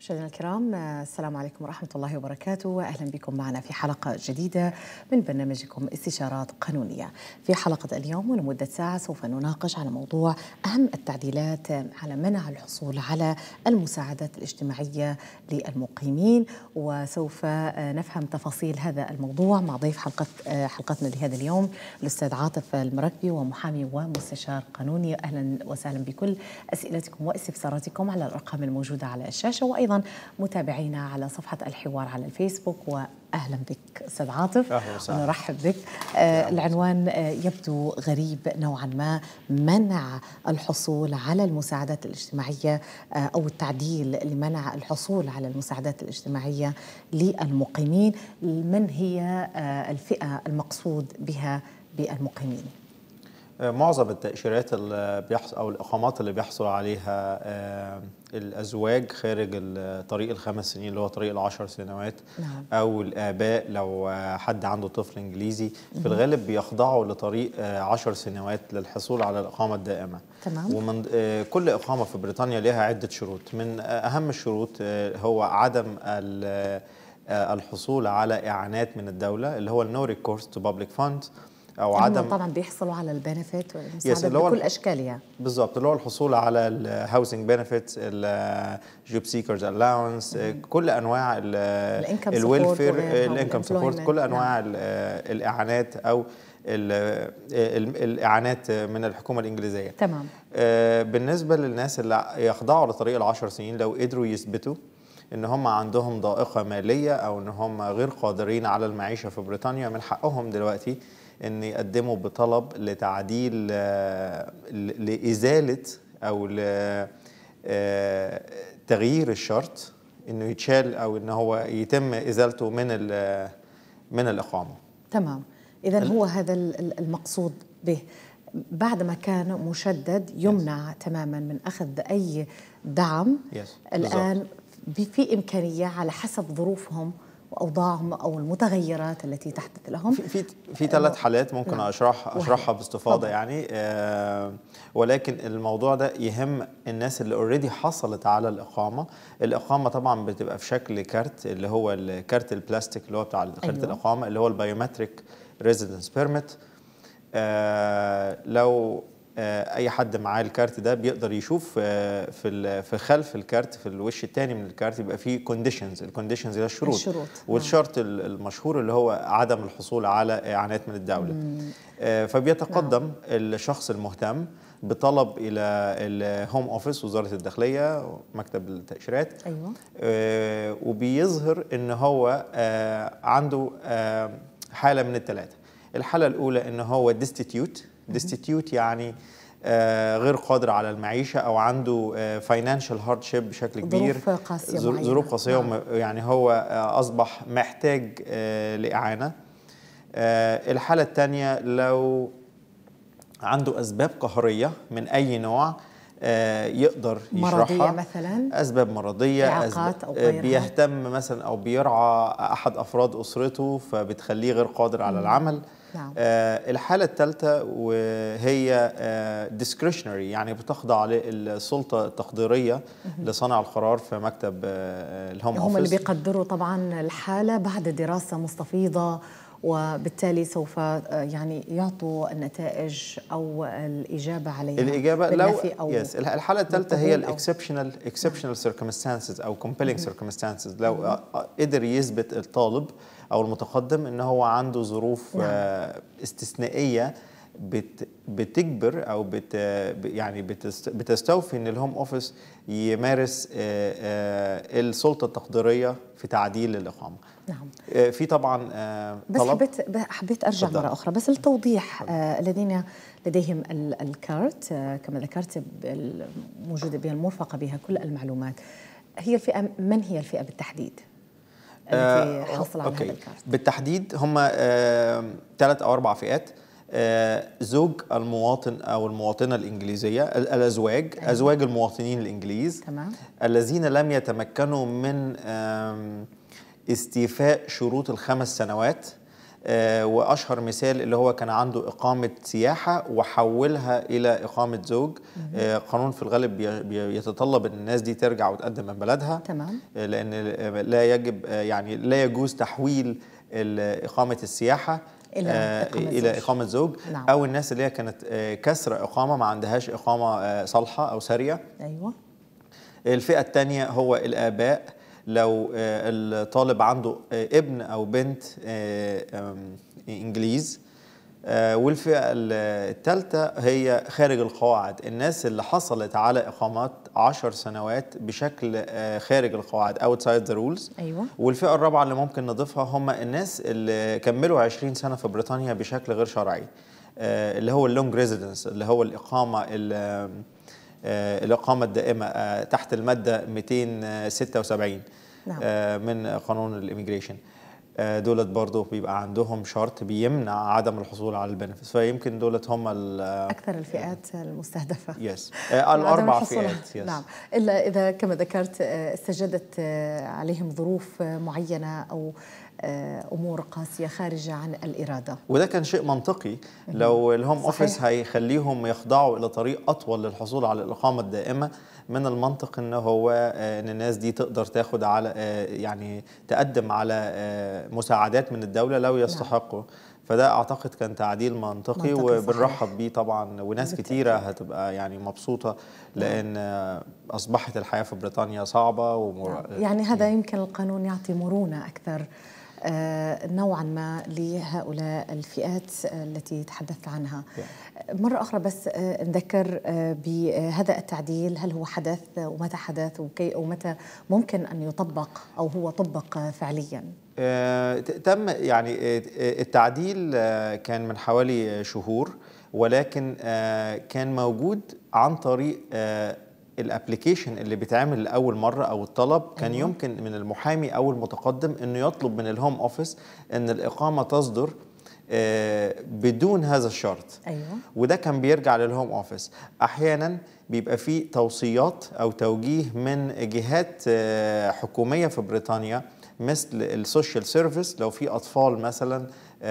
مشاهدينا الكرام السلام عليكم ورحمة الله وبركاته وأهلا بكم معنا في حلقة جديدة من برنامجكم استشارات قانونية في حلقة اليوم ولمدة ساعة سوف نناقش على موضوع أهم التعديلات على منع الحصول على المساعدات الاجتماعية للمقيمين وسوف نفهم تفاصيل هذا الموضوع مع ضيف حلقة حلقتنا لهذا اليوم الأستاذ عاطف المركبي ومحامي ومستشار قانوني أهلا وسهلا بكل أسئلتكم واستفساراتكم على الأرقام الموجودة على الشاشة وأيضا وايضا متابعينا على صفحه الحوار على الفيسبوك واهلا بك استاذ عاطف اهلا وسهلا نرحب بك آه العنوان آه يبدو غريب نوعا ما منع الحصول على المساعدات الاجتماعيه آه او التعديل لمنع الحصول على المساعدات الاجتماعيه للمقيمين من هي آه الفئه المقصود بها بالمقيمين معظم التأشيرات اللي بيحصل أو الإقامات اللي بيحصل عليها الأزواج خارج الطريق الخمس سنين اللي هو طريق العشر سنوات نعم. أو الآباء لو حد عنده طفل إنجليزي في الغالب بيخضعوا لطريق عشر سنوات للحصول على الإقامة الدائمة تمام. ومن كل إقامة في بريطانيا لها عدة شروط من أهم الشروط هو عدم الحصول على إعانات من الدولة اللي هو النو ريكورس تو بابليك فاند او عدم طبعا بيحصلوا على البنفيت والمساعدات بكل اشكالها بالظبط اللي هو الحصول على الهاوسنج بنفيتس الجوب سيكرز الاونس كل انواع الويلفير الانكم سبورت كل انواع نعم. الاعانات او ال ال الاعانات من الحكومه الانجليزيه تمام بالنسبه للناس اللي يخضعوا لطريق العشر سنين لو قدروا يثبتوا ان هم عندهم ضائقه ماليه او ان هم غير قادرين على المعيشه في بريطانيا من حقهم دلوقتي ان يقدموا بطلب لتعديل لازاله او تغيير الشرط انه يتشال او ان هو يتم ازالته من من الاقامه تمام اذا هو هذا المقصود به بعد ما كان مشدد يمنع yes. تماما من اخذ اي دعم yes. الان في امكانيه على حسب ظروفهم واوضاعهم او المتغيرات التي تحدث لهم في في, في ثلاث حالات ممكن نعم. اشرح اشرحها باستفاضه طبعا. يعني آه ولكن الموضوع ده يهم الناس اللي اوريدي حصلت على الاقامه الاقامه طبعا بتبقى في شكل كارت اللي هو الكارت البلاستيك اللي هو بتاع كارت أيوه. الاقامه اللي هو البايومتريك ريزيدنس بيرميت آه لو اي حد معاه الكارت ده بيقدر يشوف في في خلف الكارت في الوش الثاني من الكارت يبقى فيه كونديشنز الكونديشنز هي الشروط الشروط والشرط المشهور اللي هو عدم الحصول على اعانات من الدوله مم. فبيتقدم نعم. الشخص المهتم بطلب الى الهوم اوفيس وزاره الداخليه مكتب التاشيرات ايوه وبيظهر ان هو عنده حاله من الثلاثه الحاله الاولى ان هو ديستيتيوت ديستيتيوت يعني آه غير قادر على المعيشه او عنده فاينانشال آه هاردشيب بشكل كبير ظروف قاسيه ظروف قاسيه نعم. يعني هو آه اصبح محتاج لاعانه الحاله الثانيه لو عنده اسباب قهريه من اي نوع يقدر يشرحها مرضية مثلا اسباب مرضيه إعاقات أو غيرها. بيهتم مثلا او بيرعى احد افراد اسرته فبتخليه غير قادر على العمل نعم. آه الحالة الثالثة وهي آه ديسكريشنري يعني بتخضع للسلطة التقديرية لصانع القرار في مكتب آه الهوم هم اللي بيقدروا طبعا الحالة بعد دراسة مستفيضة وبالتالي سوف يعني يعطوا النتائج او الاجابه عليها الاجابه لو أو يس الحاله الثالثه هي الاكسبشنال اكسبشنال سيركمستانسز او كومبيلينج سيركمستانسز لو قدر يثبت الطالب او المتقدم ان هو عنده ظروف نعم. استثنائيه بت بتجبر او بت يعني بتست بتستوفي ان الهوم اوفيس يمارس السلطه التقديريه في تعديل الاقامه. نعم. في طبعا بس طلب حبيت حبيت ارجع مره اخرى بس للتوضيح الذين لديهم الكارت كما ذكرت موجوده بها المرفقه بها كل المعلومات هي الفئه من هي الفئه بالتحديد؟ التي حصل على هذا الكارت بالتحديد هم ثلاث او اربع فئات آه زوج المواطن او المواطنه الانجليزيه الازواج أيوة. ازواج المواطنين الانجليز تمام الذين لم يتمكنوا من استيفاء شروط الخمس سنوات آه، واشهر مثال اللي هو كان عنده اقامه سياحه وحولها الى اقامه زوج آه، قانون في الغالب بي- بي- يتطلب ان الناس دي ترجع وتقدم من بلدها تمام آه، لان آه، لا يجب آه، يعني لا يجوز تحويل ال- اقامه السياحه إلى آه، إقامة الى زوج. اقامه زوج نعم. او الناس اللي هي كانت آه، كسر اقامه ما عندهاش اقامه آه، صالحه او ساريه ايوه الفئة الثانية هو الآباء لو آه، الطالب عنده آه، ابن أو بنت آه، آم، إنجليز آه، والفئة الثالثة هي خارج القواعد الناس اللي حصلت على إقامات عشر سنوات بشكل آه، خارج القواعد outside the rules ايوه والفئة الرابعة اللي ممكن نضيفها هم الناس اللي كملوا 20 سنة في بريطانيا بشكل غير شرعي آه، اللي هو اللونج ريزيدنس اللي هو الإقامة ال- آه، الإقامة الدائمة آه، تحت المادة 276 نعم. آه، من قانون الإميجريشن آه، دولت برضه بيبقى عندهم شرط بيمنع عدم الحصول على البنفس فيمكن دولت هم ال اكثر الفئات المستهدفه يس عدم الأربع الحصول- فئات يس نعم الا اذا كما ذكرت آه، استجدت آه، عليهم ظروف آه، معينه او آه، امور قاسيه خارجه عن الاراده وده كان شيء منطقي لو الهوم صحيح. اوفيس هيخليهم يخضعوا الى طريق اطول للحصول على الاقامه الدائمه من المنطق ان هو آه، ان الناس دي تقدر تاخد على آه، يعني تقدم على آه، مساعدات من الدوله لو يستحقوا فده اعتقد كان تعديل منطقي, منطقي، وبنرحب بيه طبعا وناس بالتأكيد. كتيره هتبقى يعني مبسوطه لان آه، اصبحت الحياه في بريطانيا صعبه ومر... يعني هذا يمكن القانون يعطي مرونه اكثر آه، نوعا ما لهؤلاء الفئات آه، التي تحدثت عنها مرة أخرى بس آه، نذكر آه، بهذا التعديل هل هو حدث آه، ومتى حدث وكي ومتى ممكن أن يطبق أو هو طبق آه، فعليا آه، ت- تم يعني آه، آه، التعديل آه، كان من حوالي شهور ولكن آه، كان موجود عن طريق الابلكيشن اللي بيتعمل لاول مره او الطلب كان أيوة. يمكن من المحامي او المتقدم انه يطلب من الهوم اوفيس ان الاقامه تصدر آه، بدون هذا الشرط أيوة وده كان بيرجع للهوم اوفيس احيانا بيبقى فيه توصيات او توجيه من جهات آه، حكوميه في بريطانيا مثل السوشيال سيرفيس لو في اطفال مثلا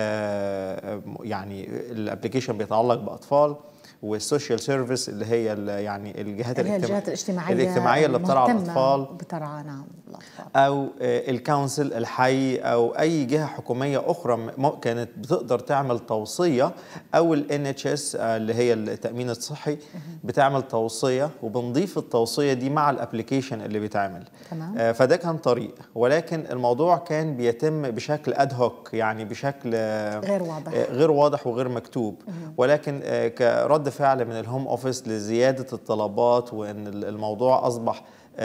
آه، يعني الابلكيشن بيتعلق باطفال والسوشيال سيرفيس اللي هي ال- يعني الجهات اللي هي الاجتماع- الجهات الاجتماعية الاجتماعيه اللي بترعى مهتمة الاطفال بترعى نعم الأطفال او آه، الكونسل الحي او اي جهه حكوميه اخرى م- كانت بتقدر تعمل توصيه او الان اتش اس اللي هي التامين الصحي بتعمل توصيه وبنضيف التوصيه دي مع الابلكيشن اللي بيتعمل تمام. آه، فده كان طريق ولكن الموضوع كان بيتم بشكل اد هوك يعني بشكل آه، غير واضح. آه، غير واضح وغير مكتوب ولكن آه، كرد فعل من الهوم اوفيس لزياده الطلبات وان ال- الموضوع اصبح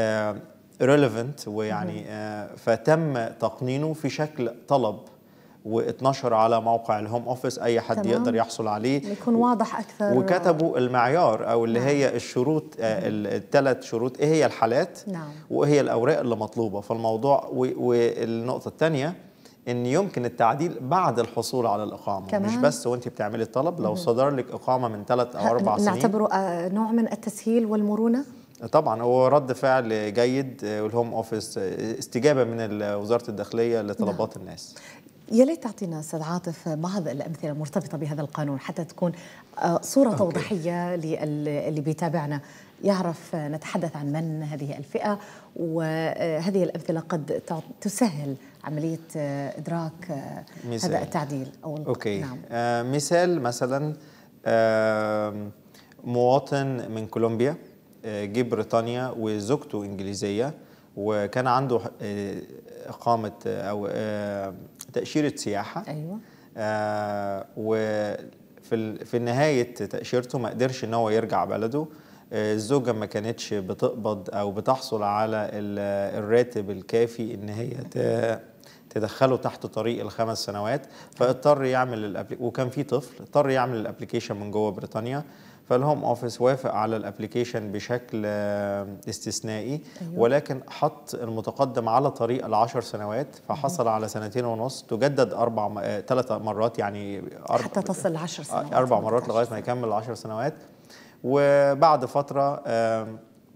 ريليفنت ويعني آه، فتم تقنينه في شكل طلب واتنشر على موقع الهوم اوفيس اي حد تمام. يقدر يحصل عليه يكون واضح أكثر وكتبوا المعيار او اللي هي الشروط الثلاث شروط ايه هي الحالات نعم. وايه هي الاوراق اللي مطلوبه فالموضوع و- والنقطه الثانيه ان يمكن التعديل بعد الحصول على الاقامه كمان؟ مش بس وانت بتعملي الطلب لو صدر لك اقامه من ثلاث او اربع سنين نعتبره آه، نوع من التسهيل والمرونة طبعا هو رد فعل جيد آه، والهوم اوفيس آه، استجابه من ال- وزاره الداخليه لطلبات الناس يا ليت تعطينا استاذ عاطف بعض الامثله المرتبطه بهذا القانون حتى تكون آه، صوره توضيحيه للي اللي بيتابعنا يعرف آه، نتحدث عن من هذه الفئه وهذه الامثله قد تع- تسهل عمليه آه، ادراك آه، مثال. هذا التعديل او الق- اوكي نعم آه مثال مثلا آه مواطن من كولومبيا آه جه بريطانيا وزوجته انجليزيه وكان عنده آه اقامه آه، او آه تاشيره سياحه ايوه آه وفي ال- في نهايه تاشيرته ما قدرش ان هو يرجع بلده آه، الزوجه ما كانتش بتقبض او بتحصل على ال- الراتب الكافي ان هي ت- تدخله تحت طريق الخمس سنوات فاضطر يعمل الأبلي... وكان في طفل اضطر يعمل الابلكيشن من جوه بريطانيا فالهوم اوفيس وافق على الابلكيشن بشكل آه، استثنائي أيوة. ولكن حط المتقدم على طريق العشر سنوات فحصل على سنتين ونص تجدد اربع م... آه، ثلاث مرات يعني أربع... حتى تصل لعشر سنوات اربع مرات لغايه ما يكمل العشر سنوات وبعد فتره آم،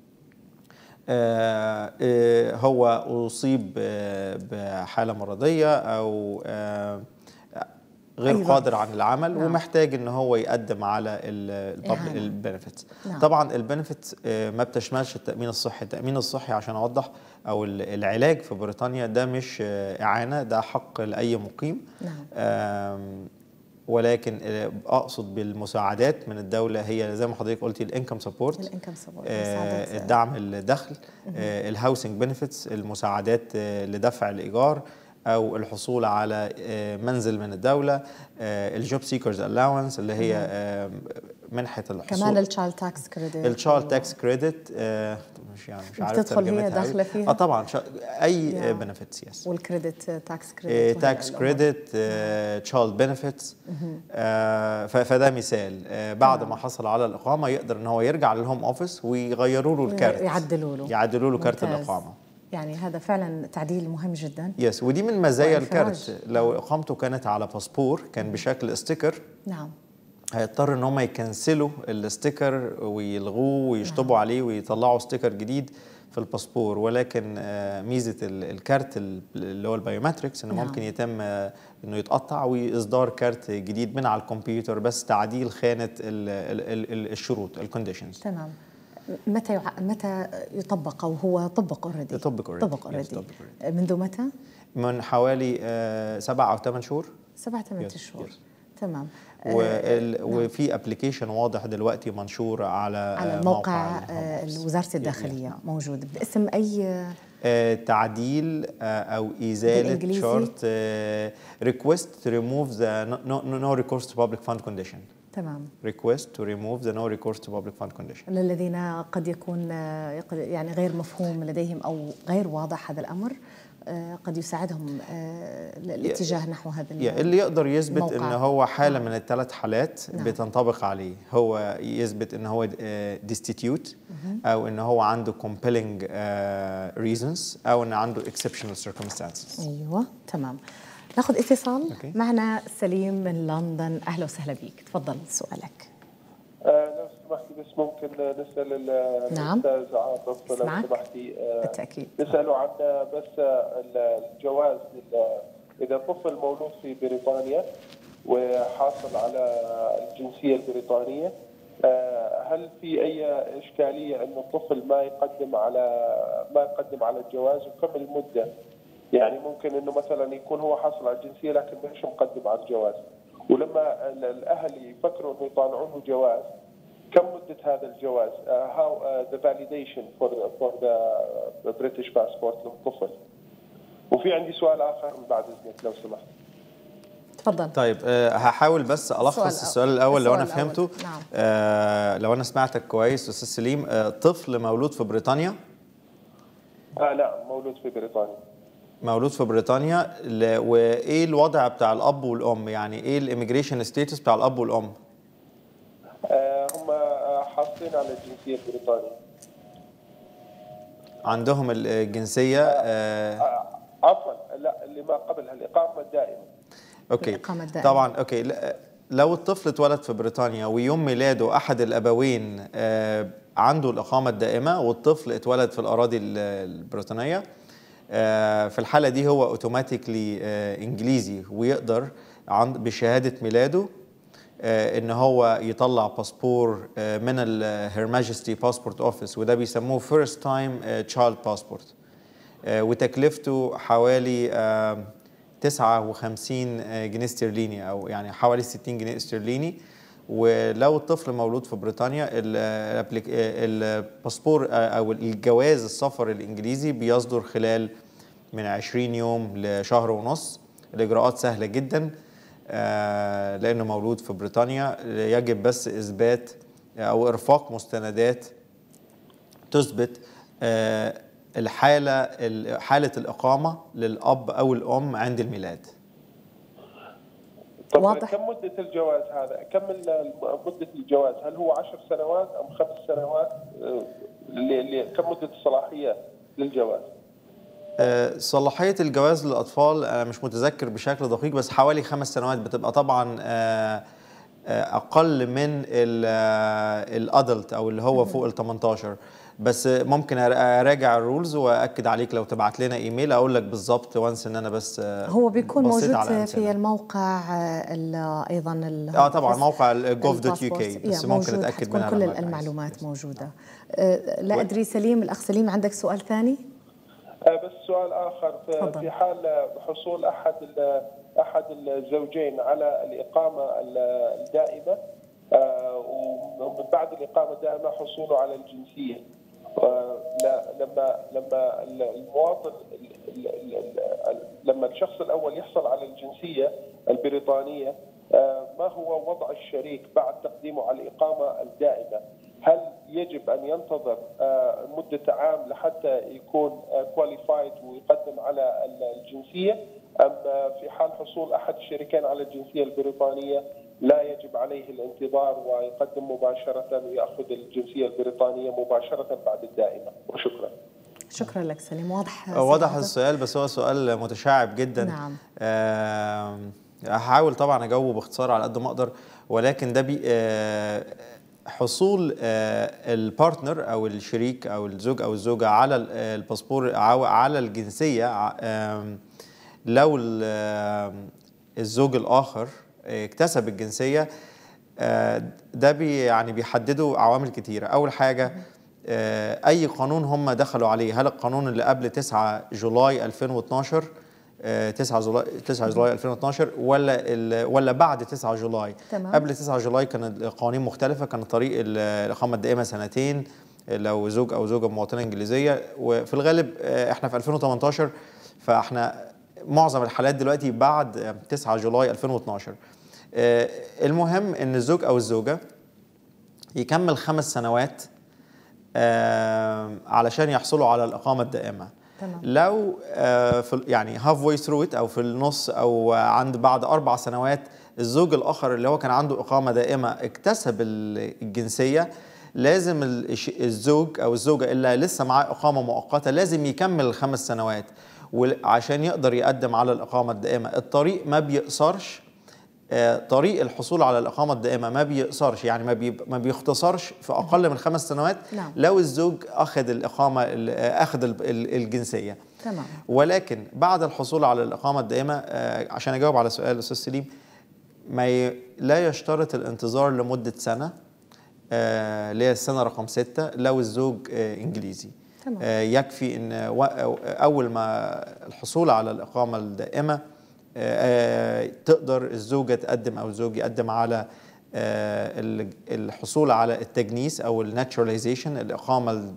آه، آه، هو اصيب آه، بحاله مرضيه او آه، غير أيضاً. قادر عن العمل نعم. ومحتاج ان هو يقدم على إعانة. البنفيتس نعم. طبعا البنفيتس ما بتشملش التامين الصحي التامين الصحي عشان اوضح او ال- العلاج في بريطانيا ده مش آه، اعانه ده حق لاي مقيم نعم. آم، ولكن آه، اقصد بالمساعدات من الدوله هي زي ما حضرتك قلتي الانكم سبورت الانكم سبورت آه، الدعم الدخل الهاوسنج بنفيتس المساعدات آه، لدفع الايجار او الحصول على آه، منزل من الدوله الجوب سيكرز الاونس اللي هي آه، منحه الحصول كمان التشايلد تاكس كريدت التشايلد تاكس كريدت مش يعني مش عارف بتدخل هي ترجمتها أوي. داخلة فيها؟ اه طبعا شا- اي يا. بنفيتس يس والكريدت تاكس كريدت تاكس كريدت تشايلد بنفيتس فده مثال آه، بعد ما حصل على الاقامه يقدر ان هو يرجع للهوم اوفيس ويغيروا له الكارت يعدلوا له يعدلوا له كارت ممتاز. الاقامه يعني هذا فعلا تعديل مهم جدا يس ودي من مزايا وإنفراج. الكارت لو اقامته كانت على باسبور كان بشكل ستيكر نعم هيضطر ان هم يكنسلوا الستيكر ويلغوه ويشطبوا عليه ويطلعوا ستيكر جديد في الباسبور ولكن آه، ميزه ال- الكارت ال- اللي هو البايومتريكس انه نعم. ممكن يتم آه، انه يتقطع واصدار كارت جديد من على الكمبيوتر بس تعديل خانه ال- ال- ال- الشروط الكونديشنز تمام متى يع... متى يطبق او هو طبق اوريدي يطبق already. طبق Yes, اوريدي طبق منذ متى؟ من حوالي آه، سبع او ثمان شهور سبعة ثمانية Yes, شهور yes. تمام وال- نعم. وفي ابلكيشن واضح دلوقتي منشور على على آه، موقع الهوم آه، أوفيس. وزارة Yes, الداخلية yes. موجود باسم أي آه، تعديل آه، او ازاله بالإنجليزي؟ شرط ريكويست to remove the no, no, no recourse to public fund condition تمام request to remove the no recourse to public fund condition للذين قد يكون آه، يقد- يعني غير مفهوم لديهم أو غير واضح هذا الأمر آه، قد يساعدهم آه، الاتجاه نحو هذا ال- يعني اللي يقدر يثبت موقع. ان هو حاله نعم. من الثلاث حالات نعم. بتنطبق عليه هو يثبت ان هو آه، destitute او ان هو عنده compelling آه، reasons او ان عنده exceptional circumstances أيوة تمام ناخذ اتصال أوكي. معنا سليم من لندن أهلا وسهلا بك تفضل سؤالك آه، لو سمحتي بس ممكن نسال ال- نعم. الاستاذ عاطف لو اسمعك. سمحتي آه، بالتأكيد نساله عن بس ال- الجواز لل- اذا طفل مولود في بريطانيا وحاصل على الجنسيه البريطانيه آه، هل في اي اشكاليه ان الطفل ما يقدم على ما يقدم على الجواز وكم المده؟ يعني ممكن انه مثلا يكون هو حاصل على الجنسيه لكن مش مقدم على الجواز ولما ال- الاهل يفكروا انه يطالعون له جواز كم مده هذا الجواز؟ هاو ذا فاليديشن فور فور ذا بريتش باسبورت للطفل. وفي عندي سؤال اخر بعد اذنك لو سمحت. تفضل طيب آه، هحاول بس الخص السؤال السؤال الاول لو انا السؤال الأول. فهمته نعم. آه، لو انا سمعتك كويس استاذ سليم آه، طفل مولود في بريطانيا آه لا مولود في بريطانيا. مولود في بريطانيا ل- وايه الوضع بتاع الاب والام يعني ايه الاميجريشن ستيتس بتاع الاب والام آه هم آه، حاصلين على الجنسيه البريطانيه. عندهم الجنسيه آه، آه عفوا لا اللي ما قبلها الاقامه الدائمه. اوكي الإقامة الدائمة. طبعا اوكي لا- لو الطفل اتولد في بريطانيا ويوم ميلاده احد الابوين آه، عنده الاقامه الدائمه والطفل اتولد في الاراضي ال- البريطانيه آه، في الحاله دي هو اوتوماتيكلي انجليزي ويقدر عند بشهاده ميلاده آه، ان هو يطلع باسبور آه، من الهير ماجستي باسبورت اوفيس وده بيسموه فيرست تايم تشايلد باسبورت وتكلفته حوالي آه، 59 جنيه استرليني او يعني حوالي 60 جنيه استرليني ولو الطفل مولود في بريطانيا ال- الأبليك- الباسبور او الجواز السفر الانجليزي بيصدر خلال من 20 يوم لشهر ونص الاجراءات سهله جدا آه، لانه مولود في بريطانيا يجب بس اثبات او ارفاق مستندات تثبت آه، الحاله ال- حاله الاقامه للاب او الام عند الميلاد طب واضح. كم مده الجواز هذا؟ كم ال- مده الجواز؟ هل هو عشر سنوات ام خمس سنوات؟ آه، اللي اللي كم مده الصلاحيه للجواز؟ آه، صلاحيه الجواز للاطفال انا مش متذكر بشكل دقيق بس حوالي خمس سنوات بتبقى طبعا آه، اقل من الادلت او اللي هو فوق ال 18 بس ممكن اراجع الرولز واكد عليك لو تبعت لنا ايميل اقول لك بالظبط وانس ان انا بس هو بيكون موجود في الموقع ايضا اه طبعا موقع الجوف دوت يو كي بس ممكن اتاكد منها كل المعلومات موجوده لا ادري سليم الاخ سليم عندك سؤال ثاني بس سؤال اخر في, في حال حصول احد احد الزوجين على الاقامه الدائمه ومن بعد الاقامه الدائمه حصوله على الجنسيه لما لما المواطن لما الشخص الاول يحصل على الجنسيه البريطانيه ما هو وضع الشريك بعد تقديمه على الاقامه الدائمه؟ هل يجب ان ينتظر مده عام لحتى يكون كواليفايد ويقدم على الجنسيه ام في حال حصول احد الشريكين على الجنسيه البريطانيه لا يجب عليه الانتظار ويقدم مباشره وياخذ الجنسيه البريطانيه مباشره بعد الدائمه وشكرا. شكرا لك سليم واضح واضح السؤال بس هو سؤال متشعب جدا نعم آه هحاول طبعا اجاوبه باختصار على قد ما اقدر ولكن ده بي آه حصول البارتنر او الشريك او الزوج او الزوجه على الباسبور او على الجنسيه لو الزوج الاخر اكتسب الجنسيه ده بي يعني بيحددوا عوامل كتيره اول حاجه اي قانون هم دخلوا عليه هل القانون اللي قبل 9 جولاي 2012 9 جولاي 9 جولاي 2012 ولا ولا بعد 9 جولاي تمام. قبل 9 جولاي كانت القوانين مختلفه كان طريق الاقامه الدائمه سنتين لو زوج او زوجه مواطنه انجليزيه وفي الغالب احنا في 2018 فاحنا معظم الحالات دلوقتي بعد 9 جولاي 2012 المهم ان الزوج او الزوجه يكمل خمس سنوات علشان يحصلوا على الاقامه الدائمه تمام. لو في يعني هاف واي ثرو او في النص او عند بعد اربع سنوات الزوج الاخر اللي هو كان عنده اقامه دائمه اكتسب الجنسيه لازم الزوج او الزوجه اللي لسه معاه اقامه مؤقته لازم يكمل الخمس سنوات وعشان يقدر يقدم على الاقامه الدائمه الطريق ما بيقصرش طريق الحصول على الاقامه الدائمه ما بيقصرش يعني ما بي ما بيختصرش في اقل من خمس سنوات نعم. لو الزوج اخذ الاقامه اخذ الجنسيه تمام ولكن بعد الحصول على الاقامه الدائمه عشان اجاوب على سؤال الاستاذ سليم ما ي... لا يشترط الانتظار لمده سنه اللي هي السنه رقم ستة لو الزوج انجليزي تمام. يكفي ان اول ما الحصول على الاقامه الدائمه تقدر الزوجه تقدم او الزوج يقدم على الحصول على التجنيس او الناتشراليزيشن الاقامه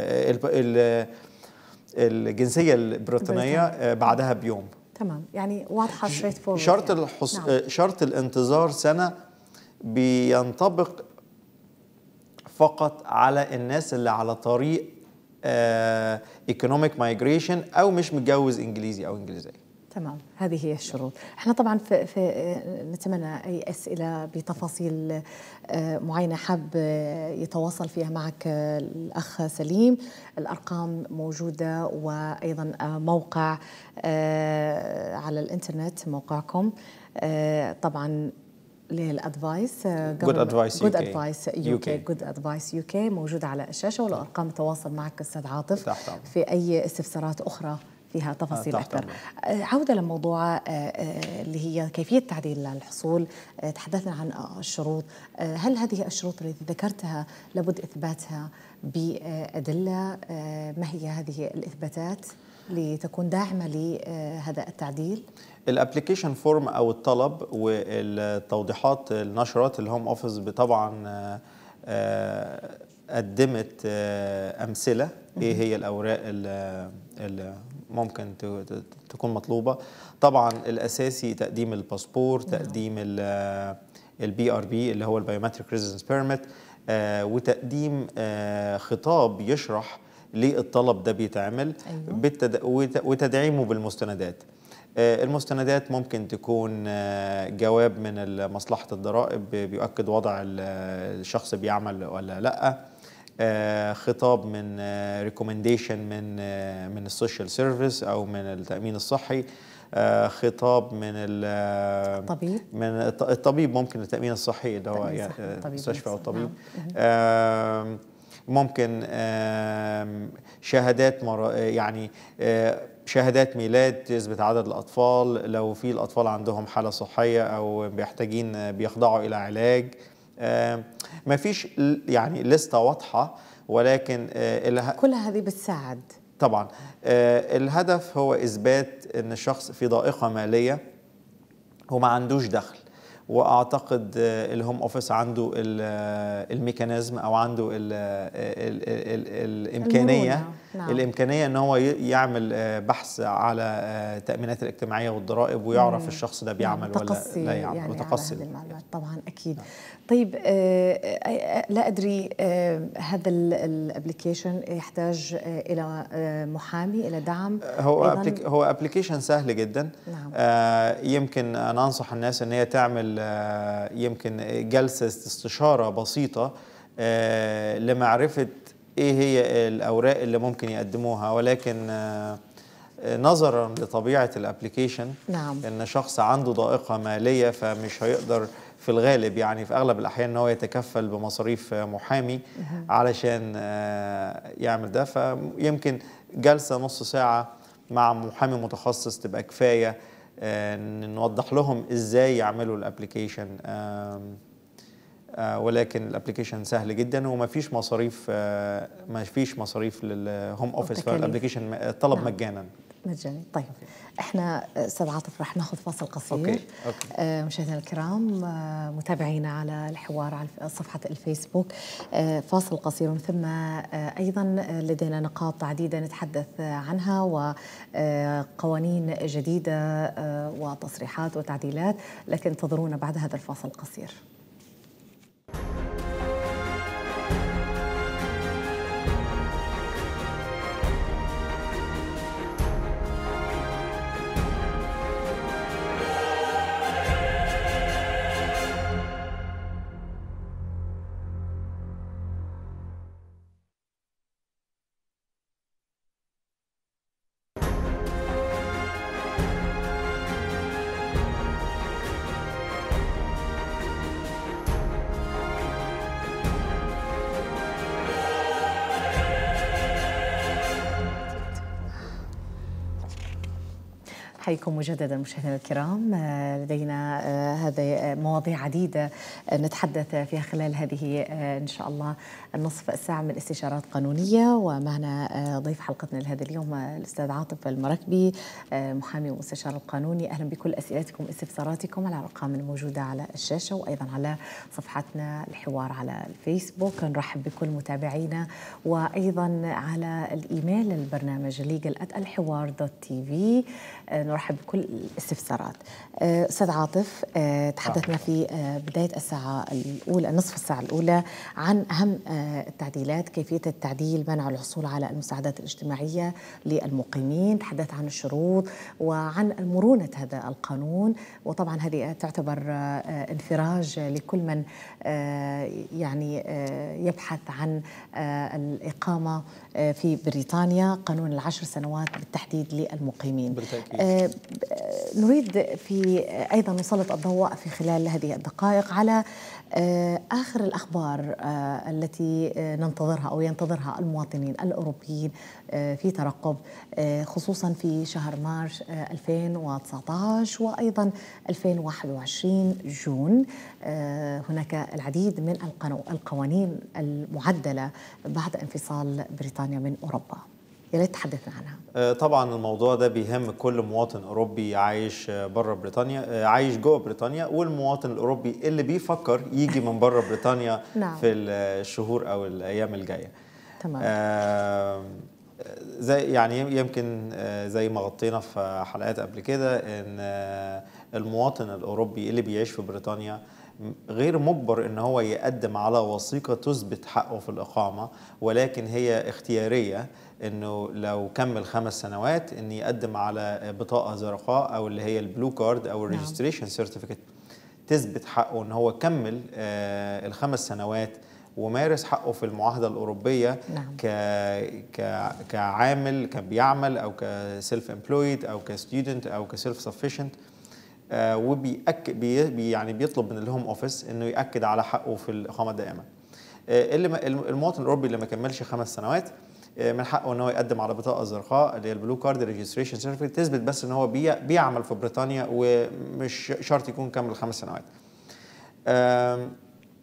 الجنسيه البريطانيه بعدها بيوم تمام يعني واضحه ستريت فورورد شرط الحص... نعم. شرط الانتظار سنه بينطبق فقط على الناس اللي على طريق ايكونوميك مايجريشن او مش متجوز انجليزي او انجليزيه تمام هذه هي الشروط احنا طبعا في, في نتمنى اي اسئله بتفاصيل معينه حاب يتواصل فيها معك الاخ سليم الارقام موجوده وايضا موقع على الانترنت موقعكم طبعا للادفايس جود ادفايس جود ادفايس يو كي جود ادفايس يو كي موجوده على الشاشه والارقام التواصل معك استاذ عاطف في اي استفسارات اخرى فيها تفاصيل اكثر عوده لموضوع اللي هي كيفيه تعديل الحصول تحدثنا عن الشروط هل هذه الشروط التي ذكرتها لابد اثباتها بادله ما هي هذه الاثباتات لتكون داعمه لهذا التعديل الابلكيشن فورم او الطلب والتوضيحات النشرات الهوم اوفيس طبعا قدمت امثله ايه هي الاوراق اللي ممكن تكون مطلوبه طبعا الاساسي تقديم الباسبور تقديم البي ار بي اللي هو البيومتريك ريزيدنس بيرميت وتقديم خطاب يشرح ليه الطلب ده بيتعمل أيوة. بالتد... وتدعيمه بالمستندات المستندات ممكن تكون جواب من مصلحة الضرائب بيؤكد وضع الشخص بيعمل ولا لا خطاب من ريكومنديشن من من السوشيال سيرفيس او من التامين الصحي آه، خطاب من ال- الطبيب؟ من الط- الطبيب ممكن التامين الصحي اللي هو التأمين يعني الصحي، الطبيب المستشفى او نفسه، الطبيب نعم. آم، ممكن آم، شهادات مرا يعني آه، شهادات ميلاد تثبت عدد الأطفال لو في الأطفال عندهم حالة صحية أو بيحتاجين آه، بيخضعوا إلى علاج ما فيش يعني لستة واضحة ولكن آه، اله- كل هذه بتساعد طبعا آه، الهدف هو اثبات ان الشخص في ضائقه ماليه وما عندوش دخل واعتقد آه، الهوم اوفيس عنده ال- آه، الميكانيزم او عنده ال ال ال ال الامكانيه المرونة، نعم. الامكانيه ان هو ي- يعمل آه، بحث على آه، التامينات الاجتماعيه والضرائب ويعرف الشخص ده بيعمل ولا متقصي لا يعمل يعني متقصي على هذه المعلومات طبعا اكيد طيب آه، آه، لا ادري آه، هذا الابلكيشن يحتاج آه، الى آه، محامي الى دعم هو أيضاً؟ أبليك هو ابلكيشن سهل جدا نعم. آه يمكن انا انصح الناس ان هي تعمل آه يمكن جلسه استشاره بسيطه آه لمعرفه ايه هي الاوراق اللي ممكن يقدموها ولكن آه نظرا لطبيعه الابلكيشن نعم. ان شخص عنده ضائقه ماليه فمش هيقدر في الغالب يعني في اغلب الاحيان ان هو يتكفل بمصاريف آه، محامي علشان آه، يعمل ده فيمكن جلسه نص ساعه مع محامي متخصص تبقى كفايه آه، إن نوضح لهم ازاي يعملوا الابلكيشن آم، آه، ولكن الابلكيشن سهل جدا وما فيش مصاريف آه، ما فيش مصاريف للهوم اوفيس وتكاليف. فالابلكيشن الطلب نعم. مجانا مجاني طيب احنا آه، استاذ عاطف رح ناخذ فاصل قصير أوكي، أوكي. آه، مشاهدينا الكرام آه، متابعينا على الحوار على صفحه الفيسبوك آه، فاصل قصير ثم آه، ايضا لدينا نقاط عديده نتحدث آه، عنها وقوانين جديده آه، وتصريحات وتعديلات لكن انتظرونا بعد هذا الفاصل القصير حيكم مجددا مشاهدينا الكرام آه، لدينا آه، هذه مواضيع عديدة آه، نتحدث فيها خلال هذه آه، إن شاء الله النصف الساعة من استشارات قانونية ومعنا آه، ضيف حلقتنا لهذا اليوم آه، الأستاذ عاطف المراكبي آه، محامي ومستشار القانوني أهلا بكل أسئلتكم واستفساراتكم على الأرقام الموجودة على الشاشة وأيضا على صفحتنا الحوار على الفيسبوك نرحب بكل متابعينا وأيضا على الإيميل البرنامج ليجل الحوار دوت تي في نرحب بكل الاستفسارات آه، أستاذ عاطف آه، تحدثنا في آه، بداية الساعة الأولى نصف الساعة الأولى عن أهم آه، التعديلات كيفية التعديل منع الحصول على المساعدات الاجتماعية للمقيمين تحدث عن الشروط وعن مرونة هذا القانون وطبعا هذه تعتبر آه، انفراج لكل من آه، يعني آه، يبحث عن آه، الإقامة آه، في بريطانيا قانون العشر سنوات بالتحديد للمقيمين بالتأكيد. آه، ب- آه، نريد في آه، ايضا نسلط الضوء في خلال هذه الدقائق على آه، اخر الاخبار آه، التي آه، ننتظرها او ينتظرها المواطنين الاوروبيين آه، في ترقب آه، خصوصا في شهر مارس آه، 2019 وايضا 2021 جون آه، هناك العديد من القانو- القوانين المعدله بعد انفصال بريطانيا من اوروبا يا ريت تحدثنا عنها آه، طبعا الموضوع ده بيهم كل مواطن اوروبي عايش آه، بره بريطانيا آه، عايش جوه بريطانيا والمواطن الاوروبي اللي بيفكر يجي من بره بريطانيا نعم. في الشهور او الايام الجايه تمام. آه، زي يعني يمكن آه، زي ما غطينا في حلقات قبل كده ان آه، المواطن الاوروبي اللي بيعيش في بريطانيا غير مجبر ان هو يقدم على وثيقه تثبت حقه في الاقامه ولكن هي اختياريه انه لو كمل خمس سنوات ان يقدم على بطاقه زرقاء او اللي هي البلو كارد او الريجستريشن سيرتيفيكت تثبت حقه ان هو كمل آه، الخمس سنوات ومارس حقه في المعاهده الاوروبيه نعم. ك... ك... كعامل كان بيعمل او كسيلف امبلويد او كستودنت او كسيلف سفيشنت وبيأكد بي... يعني بيطلب من الهوم اوفيس انه ياكد على حقه في الاقامه الدائمه آه، اللي ما... المواطن الاوروبي اللي ما كملش خمس سنوات آه، من حقه ان هو يقدم على بطاقه زرقاء اللي هي البلو كارد ريجستريشن سيرتيفيكت تثبت بس ان هو بي... بيعمل في بريطانيا ومش شرط يكون كمل خمس سنوات. آم،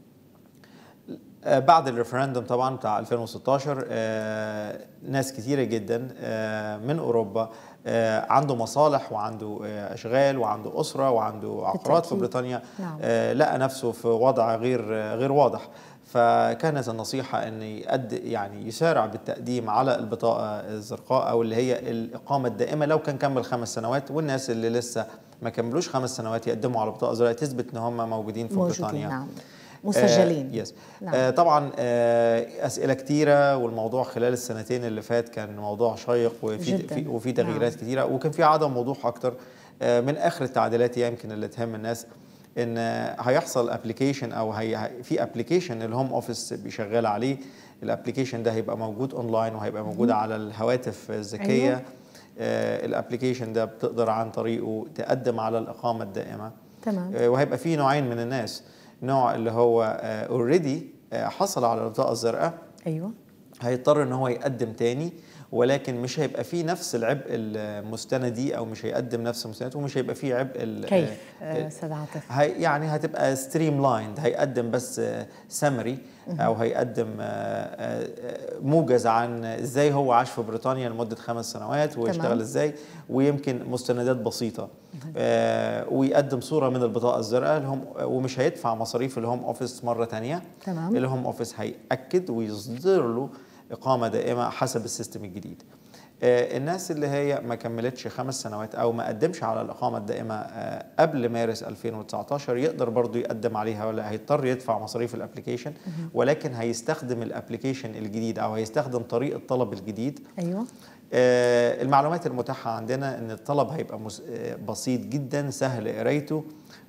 آه، بعد الريفرندوم طبعا بتاع 2016 آه، ناس كتيره جدا آه، من اوروبا آه، عنده مصالح وعنده آه، اشغال وعنده اسره وعنده عقارات في بالتأكيد. بريطانيا نعم. آه، لقى نفسه في وضع غير آه، غير واضح فكانت النصيحه ان يقد يعني يسارع بالتقديم على البطاقه الزرقاء او اللي هي الاقامه الدائمه لو كان كمل خمس سنوات والناس اللي لسه ما كملوش خمس سنوات يقدموا على بطاقه زرقاء تثبت ان هم موجودين في موجودين بريطانيا نعم مسجلين آه يس نعم. آه طبعا آه اسئله كتيره والموضوع خلال السنتين اللي فات كان موضوع شيق وفي جداً. في وفي تغييرات نعم. كتيره وكان في عدم وضوح اكتر آه من اخر التعديلات يمكن اللي تهم الناس ان آه، هيحصل ابلكيشن او هي هي- في ابلكيشن الهوم اوفيس بيشغل عليه الابلكيشن ده هيبقى موجود اونلاين وهيبقى موجود على الهواتف الذكيه أيوة. آه الابلكيشن ده بتقدر عن طريقه تقدم على الاقامه الدائمه تمام آه، وهيبقى في نوعين من الناس نوع اللي هو اوريدي حصل على البطاقه الزرقاء ايوه هيضطر ان هو يقدم تاني ولكن مش هيبقى فيه نفس العبء المستندي او مش هيقدم نفس المستند ومش هيبقى فيه عبء ال- كيف آه، آه، استاذ عاطف هي يعني هتبقى ستريم لايند هيقدم بس سمري او هيقدم آه، آه، آه، موجز عن ازاي هو عاش في بريطانيا لمده خمس سنوات ويشتغل تمام. ازاي ويمكن مستندات بسيطه آه، ويقدم صوره من البطاقه الزرقاء الهوم ومش هيدفع مصاريف الهوم اوفيس مره تانية تمام. الهوم اوفيس هياكد ويصدر له اقامه دائمه حسب السيستم الجديد آه، الناس اللي هي ما كملتش خمس سنوات او ما قدمش على الاقامه الدائمه آه، قبل مارس 2019 يقدر برضو يقدم عليها ولا هيضطر يدفع مصاريف الابلكيشن ولكن هيستخدم الابلكيشن الجديد او هيستخدم طريق الطلب الجديد ايوه آه، المعلومات المتاحة عندنا ان الطلب هيبقى مس- آه، بسيط جدا سهل قرايته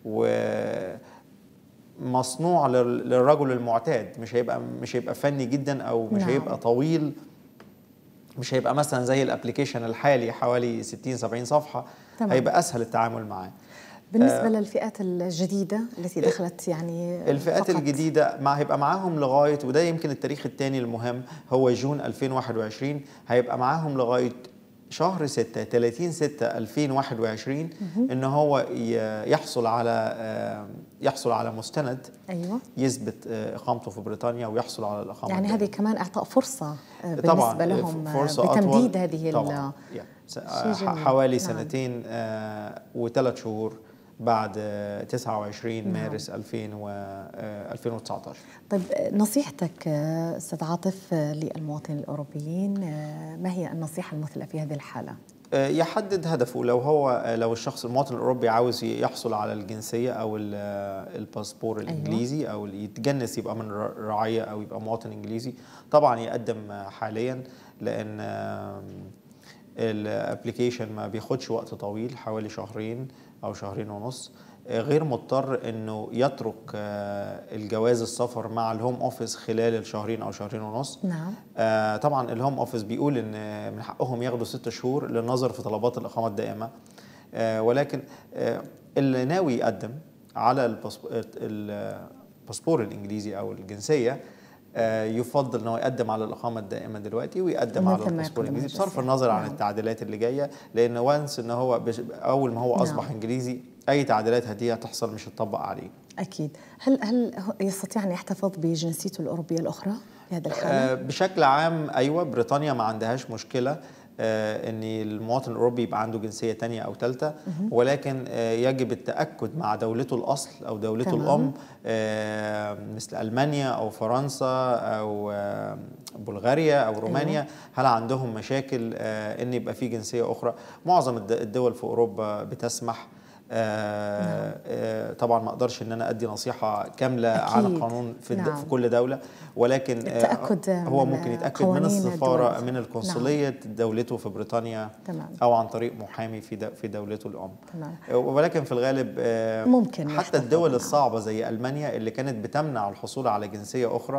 ومصنوع لل- للرجل المعتاد مش هيبقى مش هيبقى فني جدا او مش نعم. هيبقى طويل مش هيبقى مثلا زي الابلكيشن الحالي حوالي 60 70 صفحة تمام. هيبقى اسهل التعامل معاه بالنسبه للفئات الجديده التي دخلت يعني الفئات فقط. الجديدة مع هيبقى معاهم لغاية وده يمكن التاريخ الثاني المهم هو جون 2021 هيبقى معاهم لغاية شهر 6 30 6 2021 ان هو ي- يحصل على آه، يحصل على مستند ايوه يثبت آه، اقامته في بريطانيا ويحصل على الاقامه يعني الدائمة. هذه كمان اعطاء فرصه آه، طبعا بالنسبه لهم آه، فرصة بتمديد أطول. هذه ال- طبعا يا. س- شيء ح- جميل. حوالي نعم. سنتين وثلاث شهور بعد آه، 29 نعم. مارس 2000 و آه، 2019 طيب آه، نصيحتك آه، استاذ عاطف آه، للمواطنين الاوروبيين آه، ما هي النصيحه المثلى في هذه الحاله؟ آه، يحدد هدفه لو هو آه، لو الشخص المواطن الاوروبي عاوز يحصل على الجنسيه او ال- آه، الباسبور الانجليزي او يتجنس يبقى من ر- رعيه او يبقى مواطن انجليزي طبعا يقدم آه، حاليا لان الابلكيشن ما بياخدش وقت طويل حوالي شهرين او شهرين ونص آه، غير مضطر انه يترك آه، الجواز السفر مع الهوم اوفيس خلال الشهرين او شهرين ونص نعم آه طبعا الهوم اوفيس بيقول ان من حقهم ياخدوا ست شهور للنظر في طلبات الاقامه الدائمه آه ولكن آه اللي ناوي يقدم على الباسبور, الباسبور الانجليزي او الجنسيه آه يفضل ان هو يقدم على الاقامه الدائمه دلوقتي ويقدم على مثل ما الباسبور يقول الانجليزي المهندس بصرف النظر عن نعم. التعديلات اللي جايه لان وانس ان هو بش اول ما هو اصبح نعم. انجليزي اي تعديلات هديه هتحصل مش هتطبق عليه اكيد هل هل هو يستطيع ان يحتفظ بجنسيته الاوروبيه الاخرى في هذه الحاله؟ آه، بشكل عام ايوه بريطانيا ما عندهاش مشكله آه، ان المواطن الاوروبي يبقى عنده جنسيه تانية او ثالثه ولكن آه، يجب التاكد مع دولته الاصل او دولته تمام. الام آه، مثل المانيا او فرنسا او آه، بلغاريا او رومانيا هل عندهم مشاكل آه، ان يبقى في جنسيه اخرى معظم الد- الدول في اوروبا بتسمح آه آه طبعا ما اقدرش ان انا ادي نصيحه كامله على أكيد. القانون في, الد- نعم. في كل دوله ولكن آه، التأكد هو من ممكن يتاكد من قوانين السفاره الدول. من القنصليه دولته في بريطانيا تمام. او عن طريق محامي في دو- في دولته الام تمام. آه، ولكن في الغالب آه، ممكن حتى يحتفظ، الدول نعم. الصعبه زي المانيا اللي كانت بتمنع الحصول على جنسيه اخرى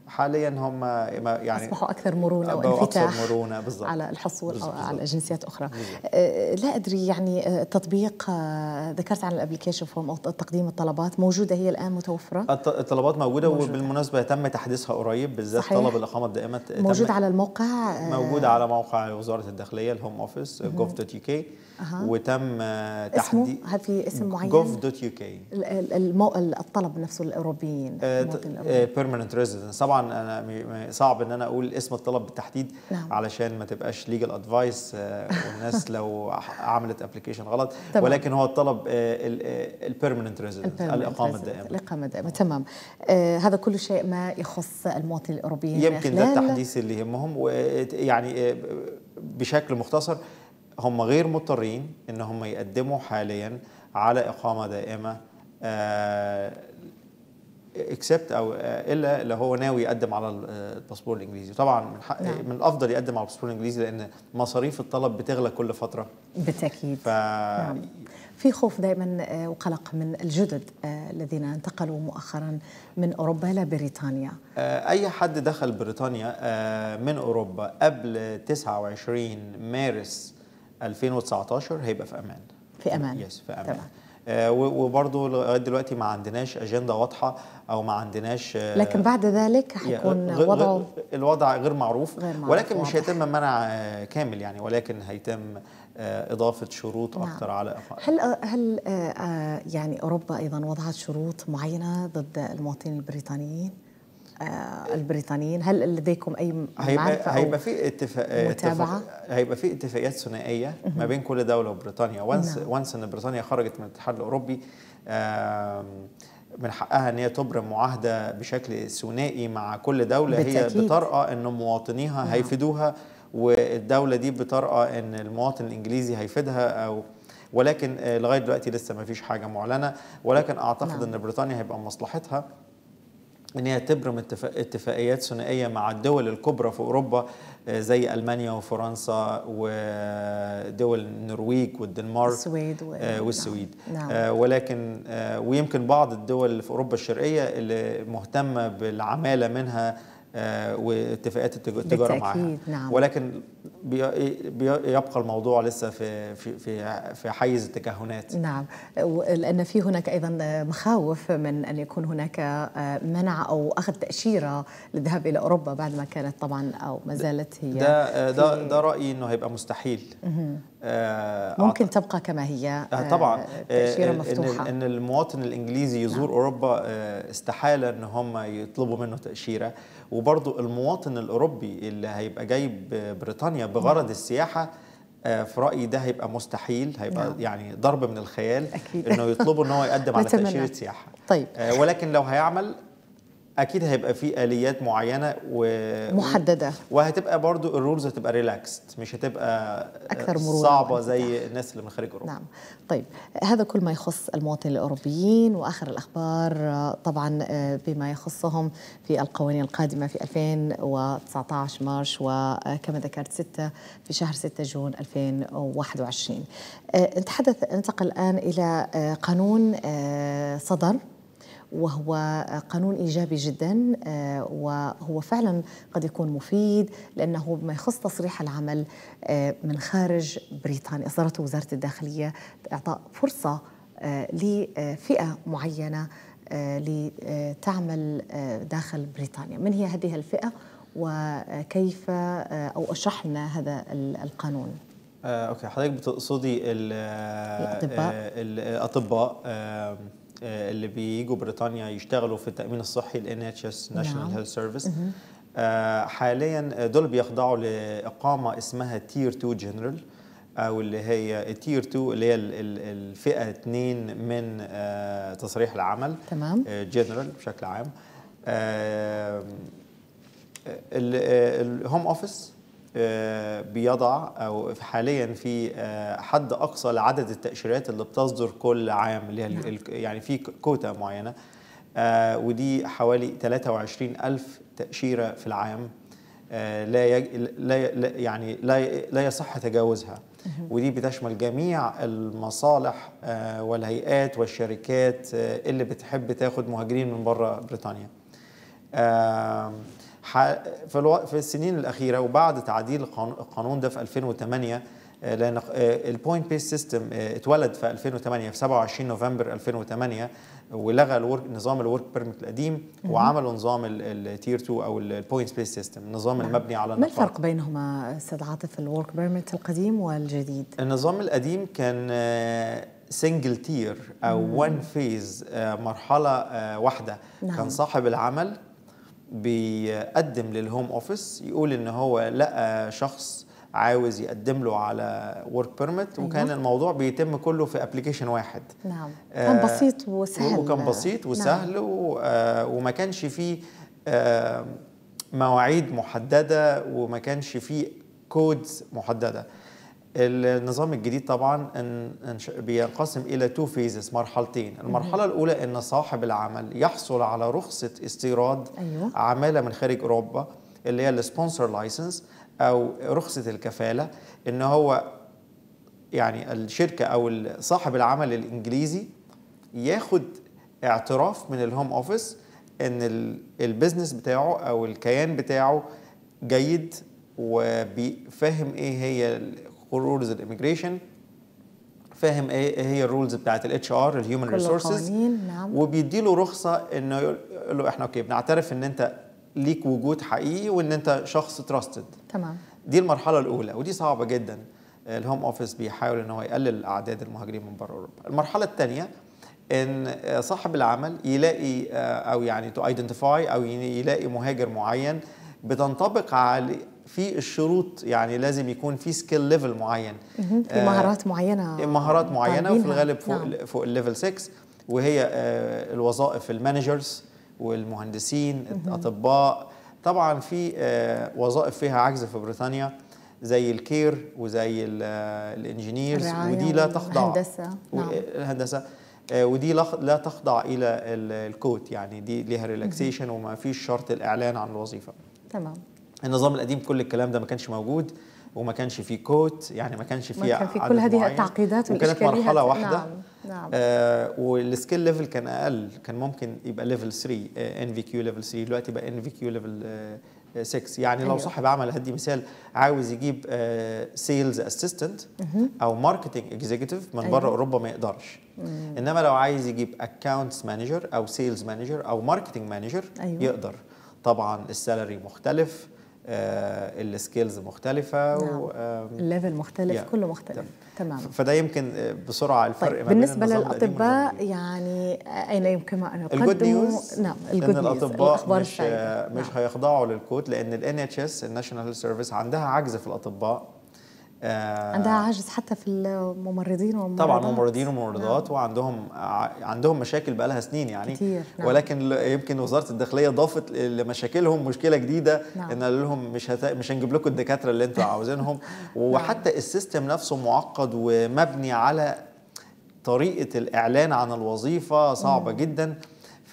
حاليا هم يعني اصبحوا اكثر مرونه وانفتاح اكثر مرونه بالضبط على الحصول بالزبط. أو على جنسيات اخرى أه لا ادري يعني تطبيق أه ذكرت عن الابلكيشن فورم او تقديم الطلبات موجوده هي الان متوفره الطلبات موجوده, موجودة. وبالمناسبه تم تحديثها قريب بالذات طلب الاقامه الدائمه موجود على الموقع موجود على موقع وزاره الداخليه الهوم اوفيس جوف دوت يو كي وتم تحديد هل في اسم معين؟ جوف دوت يو كي الطلب نفسه الاوروبيين بيرمننت ريزيدنس طبعا انا صعب ان انا اقول اسم الطلب بالتحديد نعم. علشان ما تبقاش ليجل ادفايس والناس لو عملت ابلكيشن غلط طبعا. ولكن هو الطلب البيرمننت ريزيدنس الاقامه الدائمه الاقامه الدائمه تمام آه هذا كل شيء ما يخص المواطن الاوروبيين يمكن ده التحديث اللي يهمهم ويعني بشكل مختصر هم غير مضطرين ان هم يقدموا حاليا على اقامه دائمه اكسبت او الا لو هو ناوي يقدم على الباسبور الانجليزي طبعا من, حق نعم. من الافضل يقدم على الباسبور الانجليزي لان مصاريف الطلب بتغلى كل فتره بالتاكيد ف... نعم. في خوف دائما وقلق من الجدد الذين انتقلوا مؤخرا من اوروبا لبريطانيا اي حد دخل بريطانيا من اوروبا قبل 29 مارس 2019 هيبقى في امان في امان يس في امان تمام. آه وبرضه لغايه دلوقتي ما عندناش اجنده واضحه او ما عندناش آه لكن بعد ذلك هيكون غير وضعه الوضع غير معروف, غير معروف ولكن واضح. مش هيتم منع آه كامل يعني ولكن هيتم آه اضافه شروط نعم. اكثر على هل هل آه يعني اوروبا ايضا وضعت شروط معينه ضد المواطنين البريطانيين؟ آه البريطانيين هل لديكم اي هيبقى هيبقى في اتفاق متابعه هيبقى في اتفاقيات ثنائيه ما بين كل دوله وبريطانيا وانس نعم. وانس ان بريطانيا خرجت من الاتحاد الاوروبي من حقها ان هي تبرم معاهده بشكل ثنائي مع كل دوله بالتأكيد. هي بطرأه ان مواطنيها نعم. هيفيدوها والدوله دي بطرأه ان المواطن الانجليزي هيفيدها او ولكن لغايه دلوقتي لسه ما فيش حاجه معلنه ولكن اعتقد نعم. ان بريطانيا هيبقى مصلحتها ان هي تبرم اتفاقيات ثنائيه مع الدول الكبرى في اوروبا زي المانيا وفرنسا ودول النرويج والدنمارك السويد و... والسويد نعم. آه ولكن آه ويمكن بعض الدول اللي في اوروبا الشرقيه اللي مهتمه بالعماله منها آه واتفاقات التجاره معها نعم. ولكن بي بيبقى الموضوع لسه في في في في حيز التكهنات نعم لان في هناك ايضا مخاوف من ان يكون هناك منع او اخذ تاشيره للذهاب الى اوروبا بعد ما كانت طبعا او ما زالت هي ده ده ده رايي انه هيبقى مستحيل آه ممكن تبقى كما هي آه طبعا تاشيره مفتوحه إن, ان المواطن الانجليزي يزور نعم. اوروبا آه استحاله ان هم يطلبوا منه تاشيره وبرضه المواطن الاوروبي اللي هيبقى جاي بريطانيا بغرض نعم. السياحه في رايي ده هيبقى مستحيل هيبقى نعم. يعني ضرب من الخيال أكيد. انه يطلبوا ان هو يقدم على تاشيره سياحه طيب ولكن لو هيعمل اكيد هيبقى في اليات معينه و محدده وهتبقى برضو الرولز هتبقى ريلاكست مش هتبقى اكثر مرونه صعبه زي الناس اللي من خارج اوروبا نعم طيب هذا كل ما يخص المواطنين الاوروبيين واخر الاخبار طبعا بما يخصهم في القوانين القادمه في 2019 مارش وكما ذكرت 6 في شهر 6 جون 2021 نتحدث ننتقل الان الى قانون صدر وهو قانون ايجابي جدا وهو فعلا قد يكون مفيد لانه بما يخص تصريح العمل من خارج بريطانيا اصدرته وزاره الداخليه اعطاء فرصه لفئه معينه لتعمل داخل بريطانيا من هي هذه الفئه وكيف او اشرح لنا هذا القانون آه، اوكي حضرتك بتقصدي الاطباء الاطباء آه اللي بييجوا بريطانيا يشتغلوا في التامين الصحي ال NHS National Health Service آه حاليا دول بيخضعوا لاقامه اسمها تير 2 جنرال او اللي هي تير 2 اللي هي الفئه 2 من آه تصريح العمل تمام جنرال بشكل عام الهوم اوفيس بيضع او حاليا في حد اقصى لعدد التاشيرات اللي بتصدر كل عام اللي هي نعم. يعني في كوتا معينه ودي حوالي 23 ألف تأشيرة في العام لا يج... لا يعني لا لا يصح تجاوزها ودي بتشمل جميع المصالح والهيئات والشركات اللي بتحب تاخد مهاجرين من بره بريطانيا ح- في الو... في السنين الاخيره وبعد تعديل القانون- القانون ده في 2008 آه، لان البوينت بيس سيستم اتولد في 2008 في 27 نوفمبر 2008 ولغى الورك نظام الورك بيرميت القديم وعملوا نظام التير 2 او البوينت بيس سيستم النظام المبني على ما النقاط الفرق بينهما استاذ عاطف الورك بيرميت القديم والجديد؟ النظام القديم كان سنجل تير او وان فيز مرحله آه، واحده نعم. كان صاحب العمل بيقدم للهوم اوفيس يقول ان هو لقى شخص عاوز يقدم له على ورك بيرميت وكان أيوة. الموضوع بيتم كله في ابلكيشن واحد نعم آه، كان بسيط وسهل وكان بسيط نعم. وسهل و- آه، وما كانش فيه آه، مواعيد محدده وما كانش فيه كودز محدده النظام الجديد طبعا إن- إنش- بينقسم الى تو فيزز مرحلتين المرحله الاولى ان صاحب العمل يحصل على رخصه استيراد أيوة. عماله من خارج اوروبا اللي هي السبونسر لايسنس او رخصه الكفاله ان هو يعني الشركه او صاحب العمل الانجليزي ياخد اعتراف من الهوم اوفيس ان ال- البيزنس بتاعه او الكيان بتاعه جيد وبيفهم ايه هي رولز الاميجريشن فاهم ايه إيه هي الرولز بتاعت الاتش ار الهيومن كل ريسورسز القوانين، نعم. وبيديله رخصه انه يقول له احنا اوكي بنعترف ان انت ليك وجود حقيقي وان انت شخص تراستد تمام دي المرحله الاولى ودي صعبه جدا الهوم اوفيس بيحاول ان هو يقلل اعداد المهاجرين من بره اوروبا المرحله الثانيه ان صاحب العمل يلاقي او يعني تو ايدنتيفاي او يلاقي مهاجر معين بتنطبق على في الشروط يعني لازم يكون في سكيل ليفل معين مهم. في مهارات معينه مهارات معينه وفي طالبينها. الغالب فوق نعم. نعم. فوق الليفل 6 وهي آه، الوظائف المانجرز والمهندسين الاطباء طبعا في آه، وظائف فيها عجز في بريطانيا زي الكير وزي ال- آه، الانجينيرز الرعاية ودي لا تخضع والهندسة. و- نعم. الهندسه آه، ودي لا لا تخضع الى ال- الكوت يعني دي ليها ريلاكسيشن وما فيش شرط الاعلان عن الوظيفه تمام النظام القديم كل الكلام ده ما كانش موجود وما كانش فيه كوت يعني ما كانش ما فيه كان في عدد كل هذه معين. التعقيدات وكانت والإشكاليات. مرحله واحده نعم، نعم. آه والسكيل ليفل كان اقل كان ممكن يبقى ليفل 3 ان في كيو ليفل 3 دلوقتي بقى ان في كيو ليفل 6 يعني لو أيوة. صاحب عمل هدي مثال عاوز يجيب سيلز اسيستنت او ماركتنج اكزيكتيف من أيوة. بره اوروبا ما يقدرش انما لو عايز يجيب اكونتس مانجر او سيلز مانجر او ماركتنج مانجر أيوة. يقدر طبعا السالري مختلف آه السكيلز مختلفه نعم. و آم، الليفل مختلف Yeah. كله مختلف تمام فده يمكن آه، بسرعه الفرق طيب ما بين بالنسبة النظام القديم والنظام للأطباء الجديد. يعني أين يمكن أن الجود يقدموا نيوز نعم ان الجود نيوز الاطباء الأخبار مش السعيدة مش نعم. هيخضعوا للكود لان الان اتش اس الناشونال هيلث سيرفيس عندها عجز في الاطباء آه، عندها عجز حتى في الممرضين والممرضات طبعا ممرضين وممرضات وعندهم ع- عندهم مشاكل بقى لها سنين يعني كتير، نعم. ولكن ل- يمكن وزاره الداخليه ضافت ل- لمشاكلهم مشكله جديده نعم. ان قال لهم مش هت... مش هنجيب لكم الدكاتره اللي انتوا عاوزينهم وحتى السيستم نفسه معقد ومبني على طريقه الاعلان عن الوظيفه صعبه جدا ف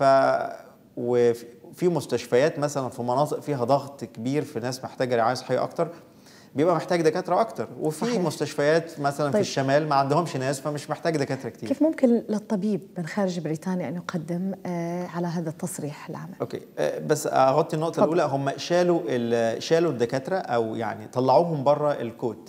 وفي في مستشفيات مثلا في مناطق فيها ضغط كبير في ناس محتاجه رعايه صحيه اكتر بيبقى محتاج دكاتره اكتر وفي صحيح. مستشفيات مثلا طيب. في الشمال ما عندهمش ناس فمش محتاج دكاتره كتير كيف ممكن للطبيب من خارج بريطانيا أن يقدم آه، على هذا التصريح العمل اوكي آه، بس اغطي النقطه اتفضل. الاولى هم شالوا ال- شالوا الدكاتره او يعني طلعوهم بره الكوت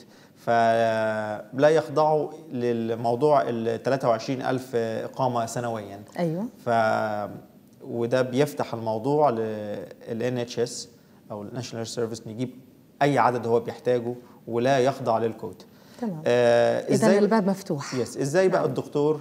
فلا يخضعوا للموضوع ال 23000 اقامه سنويا أيوة ف وده بيفتح الموضوع لل NHS او الناشونال سيرفيس نجيب اي عدد هو بيحتاجه ولا يخضع للكود تمام آه إذا الباب مفتوح يس ازاي بقى نعم. الدكتور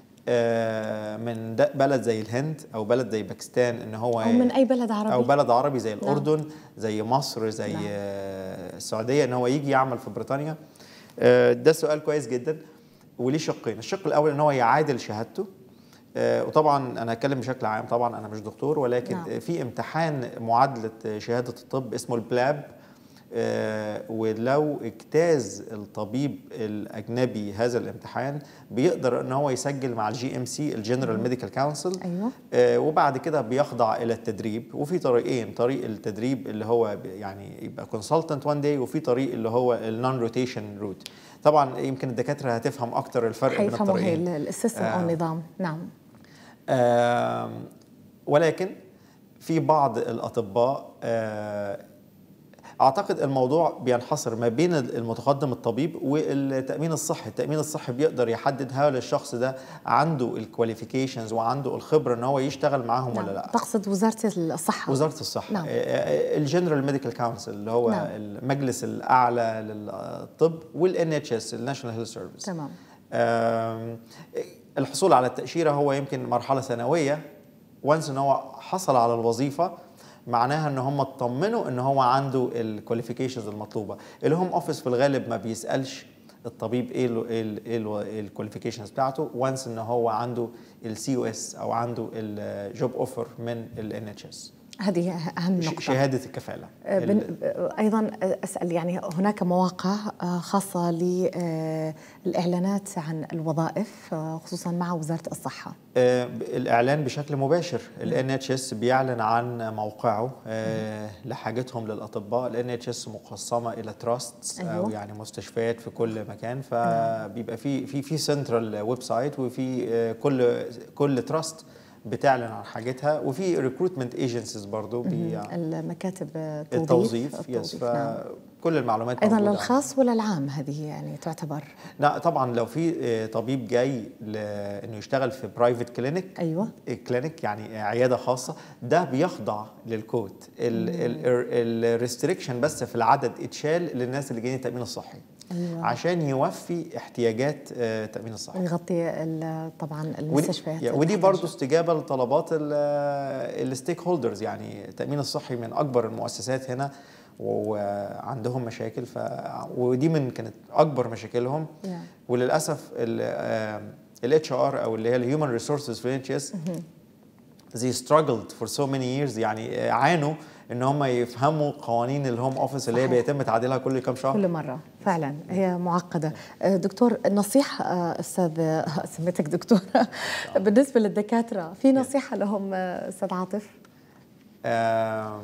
آه من د- بلد زي الهند او بلد زي باكستان ان هو أو من أي بلد عربي او بلد عربي زي الاردن زي مصر زي نعم. آه، السعوديه ان هو يجي يعمل في بريطانيا آه، ده سؤال كويس جدا وليه شقين الشق الاول ان هو يعادل شهادته آه، وطبعا انا هتكلم بشكل عام طبعا انا مش دكتور ولكن نعم. في امتحان معادله شهاده الطب اسمه البلاب آه، ولو اجتاز الطبيب الاجنبي هذا الامتحان بيقدر ان هو يسجل مع الجي ام سي الجنرال ميديكال كونسل أيوة آه، وبعد كده بيخضع الى التدريب وفي طريقين طريق التدريب اللي هو ب- يعني يبقى كونسلتنت وان داي وفي طريق اللي هو النون روتيشن روت طبعا يمكن الدكاتره هتفهم اكتر الفرق بين حيفهموا هي الطريقين السيستم أو آه. النظام نعم آم، ولكن في بعض الاطباء آه، اعتقد الموضوع بينحصر ما بين المتقدم الطبيب والتامين الصحي التامين الصحي بيقدر يحدد هل الشخص ده عنده الكواليفيكيشنز وعنده الخبره ان هو يشتغل معاهم نعم. ولا لا تقصد وزاره الصحه وزاره الصحه نعم. الجنرال ميديكال كونسل اللي هو نعم. المجلس الاعلى للطب والان اتش اس الناشونال هيلث سيرفيس تمام آم، الحصول على التأشيرة هو يمكن مرحلة ثانوية وانس ان هو حصل على الوظيفة معناها ان هم اطمنوا ان هو عنده الكواليفيكيشنز المطلوبة الهوم اوفيس في الغالب ما بيسألش الطبيب ايه ال ايه الكواليفيكيشنز بتاعته وانس ان هو عنده السي او اس او عنده الجوب اوفر من الان اتش اس هذه اهم نقطه شهادة الكفالة آه، بن- آه، ايضا اسال يعني هناك مواقع آه، خاصه للاعلانات عن الوظائف آه، خصوصا مع وزاره الصحه آه، الاعلان بشكل مباشر الان اتش اس بيعلن عن موقعه آه، لحاجتهم للاطباء الان اتش اس مقسمه الى تراستس او أيوة. يعني مستشفيات في كل مكان فبيبقى في في في سنترال ويب سايت وفي آه، كل كل تراست بتعلن عن حاجتها وفي ريكروتمنت ايجنسيز برضه بي المكاتب آه، توظيف التوظيف يس التوظيف، نعم. فكل المعلومات ايضا موجودة. للخاص ولا العام هذه يعني تعتبر لا طبعا لو في آه، طبيب جاي ل- انه يشتغل في برايفت كلينيك ايوه كلينيك يعني عياده خاصه ده بيخضع للكوت الريستريكشن بس في العدد اتشال للناس اللي جايين التامين الصحي ايوه عشان يوفي احتياجات آه، التامين الصحي ويغطي ال- طبعا ودي, المستشفيات يعني ودي تحتاج. برضو استجابه لطلبات الستيك هولدرز يعني التامين الصحي من اكبر المؤسسات هنا وعندهم مشاكل ف ودي من كانت اكبر مشاكلهم نعم. وللاسف الاتش ار او اللي هي الهيومن ريسورسز في الاتش اس they struggled for so many years يعني عانوا ان هم يفهموا قوانين الهوم اوفيس اللي هي صحيح. بيتم تعديلها كل كام شهر كل مرة فعلا هي معقدة آه، دكتور نصيحة آه، أستاذ آه، سميتك دكتور بالنسبة للدكاترة في نصيحة لهم آه، أستاذ عاطف آم،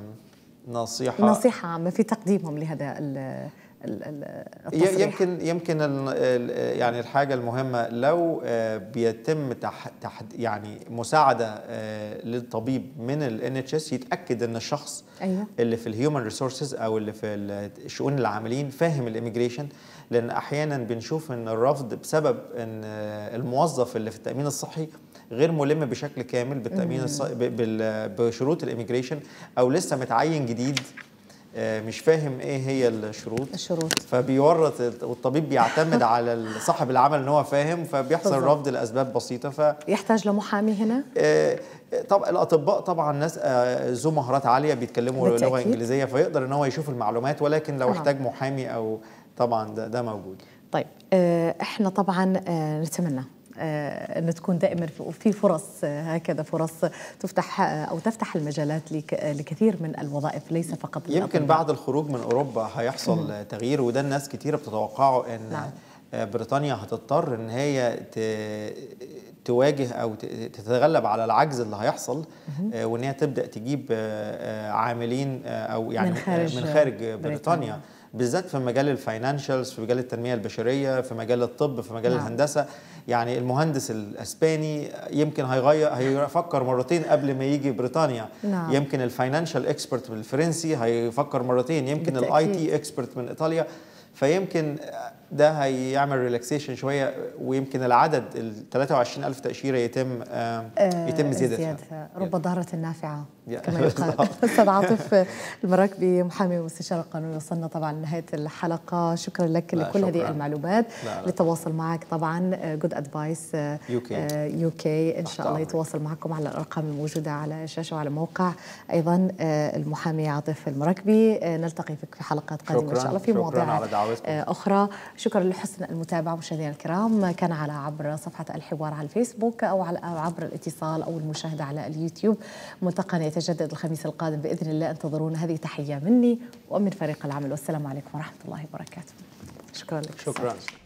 نصيحه نصيحة عامة في تقديمهم لهذا ال ال- ال- ي- التصريح يمكن يمكن ال- ال- يعني الحاجه المهمه لو آه، بيتم تح تح يعني مساعده آه، للطبيب من الان اتش اس يتاكد ان الشخص أيوة اللي في الهيومن ريسورسز او اللي في الشؤون العاملين فاهم الاميجريشن لان احيانا بنشوف ان الرفض بسبب ان آه، الموظف اللي في التامين الصحي غير ملم بشكل كامل بالتامين الص... ب- بال- بشروط الاميجريشن او لسه متعين جديد آه، مش فاهم ايه هي الشروط الشروط فبيورط والطبيب بيعتمد على صاحب العمل ان هو فاهم فبيحصل بالظبط. رفض لاسباب بسيطه ف يحتاج لمحامي هنا آه، طب الاطباء طبعا ناس آه، ذو مهارات عاليه بيتكلموا لغه بالتأكيد. انجليزيه فيقدر ان هو يشوف المعلومات ولكن لو طبعاً. احتاج محامي او طبعا ده, ده موجود طيب آه، احنا طبعا آه، نتمنى آه، ان تكون دائما في- في فرص آه، هكذا فرص تفتح آه، او تفتح المجالات لك- آه، لكثير من الوظائف ليس فقط يمكن للأطباء. بعد الخروج من اوروبا هيحصل تغيير وده الناس كتيره بتتوقعه ان نعم. آه، بريطانيا هتضطر ان هي ت- تواجه او ت- تتغلب على العجز اللي هيحصل آه، وان هي تبدا تجيب آه، آه، عاملين آه، او يعني من خارج من خارج بريطانيا. بريطانيا بالذات في مجال الفاينانشالز في مجال التنميه البشريه في مجال الطب في مجال نعم. الهندسه يعني المهندس الاسباني يمكن هيغير هيفكر مرتين قبل ما يجي بريطانيا نعم. يمكن الفاينانشال اكسبرت الفرنسي هيفكر مرتين يمكن الاي بالتأكيد. تي اكسبرت من ايطاليا فيمكن ده هيعمل ريلاكسيشن شويه ويمكن العدد ال 23000 تاشيره يتم آه، آه، يتم زيادتها زيادتها رب ضارة نافعة يا- كما يقال أستاذ عاطف المراكبي محامي ومستشار قانوني وصلنا طبعا لنهاية الحلقة شكرا لك لا، لكل هذه شكراً. المعلومات لا، لا. للتواصل معك طبعا جود ادفايس UK. يو كي ان تحت شاء الله أمرك. يتواصل معكم على الارقام الموجوده على الشاشه وعلى الموقع ايضا آه، المحامي عاطف المراكبي آه، نلتقي فيك في حلقات قادمه ان شكراً. شاء الله في شكراً مواضيع على دعوتكم. آه، أخرى شكرا لحسن المتابعة مشاهدينا الكرام كان على عبر صفحة الحوار على الفيسبوك أو على أو عبر الاتصال أو المشاهدة على اليوتيوب ملتقانا يتجدد الخميس القادم بإذن الله انتظرونا هذه تحية مني ومن فريق العمل والسلام عليكم ورحمة الله وبركاته شكرا لك شكرا